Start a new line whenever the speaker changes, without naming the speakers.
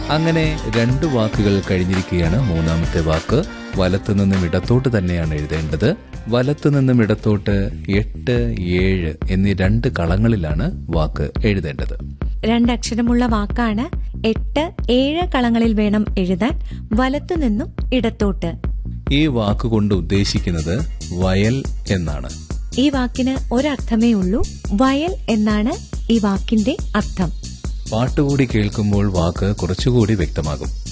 അങ്ങനെ രണ്ട് വാക്കുകൾ കഴിഞ്ഞിരിക്കുകയാണ് മൂന്നാമത്തെ വാക്ക് വലത്തു നിന്നും ഇടത്തോട്ട് തന്നെയാണ് എഴുതേണ്ടത് വലത്തു നിന്നും ഇടത്തോട്ട് എട്ട് ഏഴ് എന്നീ രണ്ട് കളങ്ങളിലാണ് വാക്ക് എഴുതേണ്ടത്
രണ്ടക്ഷരമുള്ള വാക്കാണ് എട്ട് ഏഴ് കളങ്ങളിൽ വേണം എഴുതാൻ വലത്തു നിന്നും ഇടത്തോട്ട്
ഈ വാക്കുകൊണ്ട് ഉദ്ദേശിക്കുന്നത് വയൽ എന്നാണ്
ഈ വാക്കിന് ഒരർത്ഥമേ ഉള്ളൂ വയൽ എന്നാണ് ഈ വാക്കിന്റെ അർത്ഥം
പാട്ടുകൂടി കേൾക്കുമ്പോൾ വാക്ക് കുറച്ചുകൂടി വ്യക്തമാകും